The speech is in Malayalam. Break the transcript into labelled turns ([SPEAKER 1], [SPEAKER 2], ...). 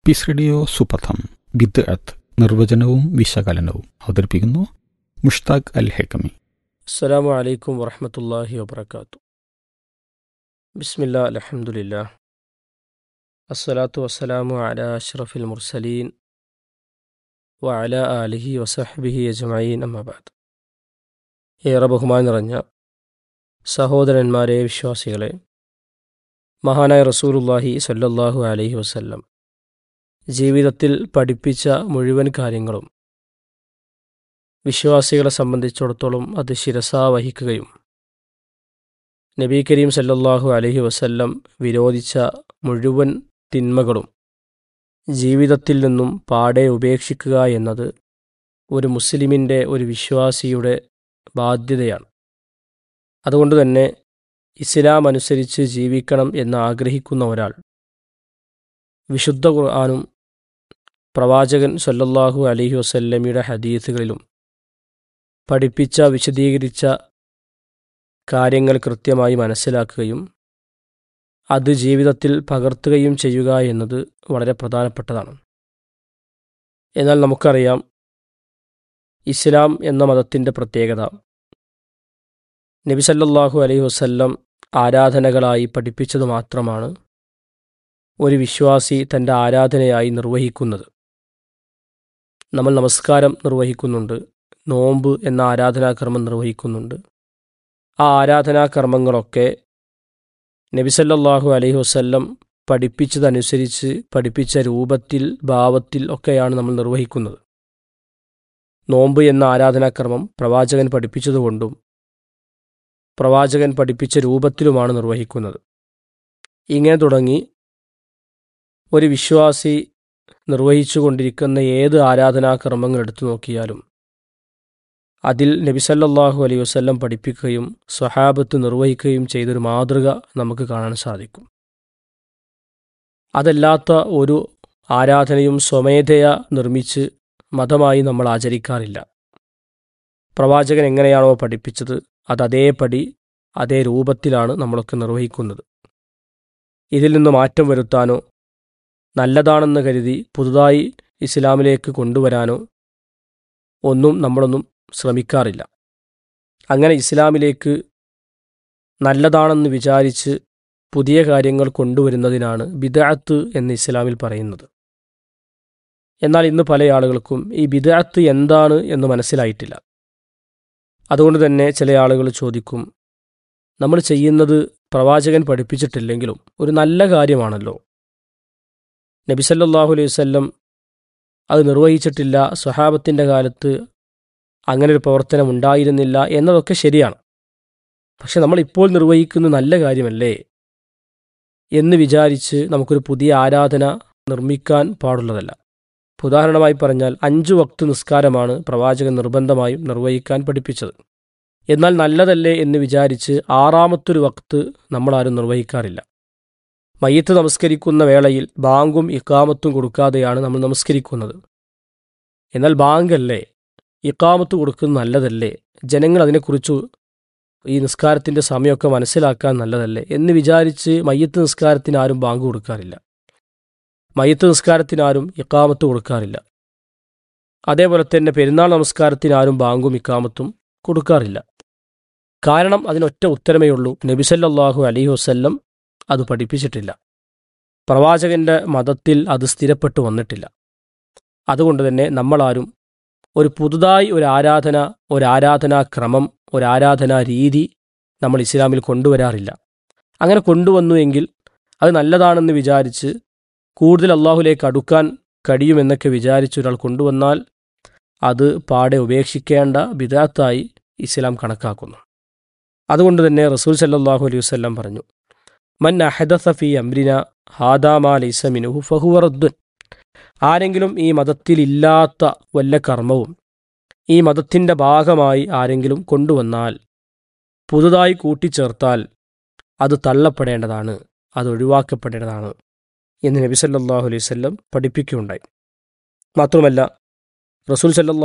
[SPEAKER 1] പീസ് റേഡിയോ സുപഥം ബിദ് അത്ത് നിർവചനവും വിശകലനവും അവതരിപ്പിക്കുന്നു മുഷ്താഖ് അൽ ഹെക്കമി
[SPEAKER 2] അസ്സലാമു അലൈക്കും വറഹമത്തല്ലാഹി വബർക്കാത്തു ബിസ്മില്ലാ അലഹമുല്ലാ അസ്സലാത്തു വസ്സലാമു അല അഷ്റഫിൽ മുർസലീൻ വ അല ആലിഹി വസഹബിഹി അജ്മഈൻ അമ്മബാദ് ഏറെ ബഹുമാൻ നിറഞ്ഞ സഹോദരന്മാരെ വിശ്വാസികളെ മഹാനായ റസൂലുല്ലാഹി സല്ലല്ലാഹു അലൈഹി വസല്ലം ജീവിതത്തിൽ പഠിപ്പിച്ച മുഴുവൻ കാര്യങ്ങളും വിശ്വാസികളെ സംബന്ധിച്ചിടത്തോളം അത് ശിരസാ വഹിക്കുകയും നബി കരീം സല്ലല്ലാഹു അലൈഹി വസല്ലം വിരോധിച്ച മുഴുവൻ തിന്മകളും ജീവിതത്തിൽ നിന്നും പാടെ ഉപേക്ഷിക്കുക എന്നത് ഒരു മുസ്ലിമിൻ്റെ ഒരു വിശ്വാസിയുടെ ബാധ്യതയാണ് അതുകൊണ്ട് തന്നെ ഇസ്ലാം അനുസരിച്ച് ജീവിക്കണം എന്ന് ആഗ്രഹിക്കുന്ന ഒരാൾ വിശുദ്ധ ഖുർആാനും പ്രവാചകൻ സല്ലല്ലാഹു അലൈഹി വസല്ലമയുടെ ഹദീസുകളിലും പഠിപ്പിച്ച വിശദീകരിച്ച കാര്യങ്ങൾ കൃത്യമായി മനസ്സിലാക്കുകയും അത് ജീവിതത്തിൽ പകർത്തുകയും ചെയ്യുക എന്നത് വളരെ പ്രധാനപ്പെട്ടതാണ് എന്നാൽ നമുക്കറിയാം ഇസ്ലാം എന്ന മതത്തിൻ്റെ പ്രത്യേകത നബി സല്ലല്ലാഹു അലൈഹി വസല്ലം ആരാധനകളായി പഠിപ്പിച്ചത് മാത്രമാണ് ഒരു വിശ്വാസി തൻ്റെ ആരാധനയായി നിർവഹിക്കുന്നത് നമ്മൾ നമസ്കാരം നിർവഹിക്കുന്നുണ്ട് നോമ്പ് എന്ന ആരാധനാകർമ്മം നിർവഹിക്കുന്നുണ്ട് ആ ആരാധനാകർമ്മങ്ങളൊക്കെ നബിസല്ലാഹു അലൈഹി വസ്ല്ലം പഠിപ്പിച്ചതനുസരിച്ച് പഠിപ്പിച്ച രൂപത്തിൽ ഭാവത്തിൽ ഒക്കെയാണ് നമ്മൾ നിർവഹിക്കുന്നത് നോമ്പ് എന്ന ആരാധനാകർമ്മം പ്രവാചകൻ പഠിപ്പിച്ചതുകൊണ്ടും പ്രവാചകൻ പഠിപ്പിച്ച രൂപത്തിലുമാണ് നിർവഹിക്കുന്നത് ഇങ്ങനെ തുടങ്ങി ഒരു വിശ്വാസി നിർവഹിച്ചു കൊണ്ടിരിക്കുന്ന ഏത് ആരാധനാകർമ്മങ്ങൾ എടുത്തു നോക്കിയാലും അതിൽ നബിസല്ലാഹു അലൈഹി വസ്ല്ലം പഠിപ്പിക്കുകയും സ്വഹാബത്ത് നിർവഹിക്കുകയും ചെയ്തൊരു മാതൃക നമുക്ക് കാണാൻ സാധിക്കും അതല്ലാത്ത ഒരു ആരാധനയും സ്വമേധയാ നിർമ്മിച്ച് മതമായി നമ്മൾ ആചരിക്കാറില്ല പ്രവാചകൻ എങ്ങനെയാണോ പഠിപ്പിച്ചത് അത് അതേപടി അതേ രൂപത്തിലാണ് നമ്മളൊക്കെ നിർവഹിക്കുന്നത് ഇതിൽ നിന്ന് മാറ്റം വരുത്താനോ നല്ലതാണെന്ന് കരുതി പുതുതായി ഇസ്ലാമിലേക്ക് കൊണ്ടുവരാനോ ഒന്നും നമ്മളൊന്നും ശ്രമിക്കാറില്ല അങ്ങനെ ഇസ്ലാമിലേക്ക് നല്ലതാണെന്ന് വിചാരിച്ച് പുതിയ കാര്യങ്ങൾ കൊണ്ടുവരുന്നതിനാണ് ബിദാത്ത് എന്ന് ഇസ്ലാമിൽ പറയുന്നത് എന്നാൽ ഇന്ന് പല ആളുകൾക്കും ഈ ബിദാത്ത് എന്താണ് എന്ന് മനസ്സിലായിട്ടില്ല അതുകൊണ്ട് തന്നെ ചില ആളുകൾ ചോദിക്കും നമ്മൾ ചെയ്യുന്നത് പ്രവാചകൻ പഠിപ്പിച്ചിട്ടില്ലെങ്കിലും ഒരു നല്ല കാര്യമാണല്ലോ നബിസല്ലാഹു അലൈഹി വല്ലം അത് നിർവഹിച്ചിട്ടില്ല സ്വഹാബത്തിൻ്റെ കാലത്ത് അങ്ങനെ ഒരു പ്രവർത്തനം ഉണ്ടായിരുന്നില്ല എന്നതൊക്കെ ശരിയാണ് പക്ഷെ നമ്മൾ ഇപ്പോൾ നിർവഹിക്കുന്ന നല്ല കാര്യമല്ലേ എന്ന് വിചാരിച്ച് നമുക്കൊരു പുതിയ ആരാധന നിർമ്മിക്കാൻ പാടുള്ളതല്ല ഉദാഹരണമായി പറഞ്ഞാൽ അഞ്ചു വക്ത് നിസ്കാരമാണ് പ്രവാചകൻ നിർബന്ധമായും നിർവഹിക്കാൻ പഠിപ്പിച്ചത് എന്നാൽ നല്ലതല്ലേ എന്ന് വിചാരിച്ച് ആറാമത്തൊരു വക്ത് നമ്മളാരും നിർവഹിക്കാറില്ല മയ്യത്ത് നമസ്കരിക്കുന്ന വേളയിൽ ബാങ്കും ഇക്കാമത്തും കൊടുക്കാതെയാണ് നമ്മൾ നമസ്കരിക്കുന്നത് എന്നാൽ ബാങ്കല്ലേ ഇക്കാമത്ത് കൊടുക്കുന്നത് നല്ലതല്ലേ ജനങ്ങൾ അതിനെക്കുറിച്ച് ഈ നിസ്കാരത്തിൻ്റെ സമയമൊക്കെ മനസ്സിലാക്കാൻ നല്ലതല്ലേ എന്ന് വിചാരിച്ച് മയ്യത്ത് നിസ്കാരത്തിന് ആരും ബാങ്ക് കൊടുക്കാറില്ല മയ്യത്ത് നിസ്കാരത്തിന് ആരും ഇക്കാമത്ത് കൊടുക്കാറില്ല അതേപോലെ തന്നെ പെരുന്നാൾ നമസ്കാരത്തിന് ആരും ബാങ്കും ഇക്കാമത്തും കൊടുക്കാറില്ല കാരണം അതിനൊറ്റ ഉത്തരമേ ഉള്ളൂ നബിസല്ലാഹു അലൈഹി വസ്ല്ലം അത് പഠിപ്പിച്ചിട്ടില്ല പ്രവാചകന്റെ മതത്തിൽ അത് സ്ഥിരപ്പെട്ടു വന്നിട്ടില്ല അതുകൊണ്ട് തന്നെ നമ്മളാരും ഒരു പുതുതായി ഒരു ആരാധന ഒരു ആരാധനാക്രമം ഒരു ആരാധനാ രീതി നമ്മൾ ഇസ്ലാമിൽ കൊണ്ടുവരാറില്ല അങ്ങനെ കൊണ്ടുവന്നു എങ്കിൽ അത് നല്ലതാണെന്ന് വിചാരിച്ച് കൂടുതൽ അള്ളാഹുലേക്ക് അടുക്കാൻ കഴിയുമെന്നൊക്കെ വിചാരിച്ച് ഒരാൾ കൊണ്ടുവന്നാൽ അത് പാടെ ഉപേക്ഷിക്കേണ്ട ബിദാത്തായി ഇസ്ലാം കണക്കാക്കുന്നു അതുകൊണ്ട് തന്നെ റസൂൽ സല്ലാഹു അലൈഹി വസ്ല്ലാം പറഞ്ഞു മൻ അഹദസ ഫി അംരിന ഹാദാമാ ലൈസ മിനുഹു ഫഹുവറദ്ദുൻ ആരെങ്കിലും ഈ മതത്തിൽ ഇല്ലാത്ത വല്ല കർമ്മവും ഈ മതത്തിൻ്റെ ഭാഗമായി ആരെങ്കിലും കൊണ്ടുവന്നാൽ പുതുതായി കൂട്ടിച്ചേർത്താൽ അത് തള്ളപ്പെടേണ്ടതാണ് അത് ഒഴിവാക്കപ്പെടേണ്ടതാണ് എന്ന് നബി സല്ലാഹു അലൈഹി വല്ലം പഠിപ്പിക്കുകയുണ്ടായി മാത്രമല്ല റസൂൽ സല്ലാ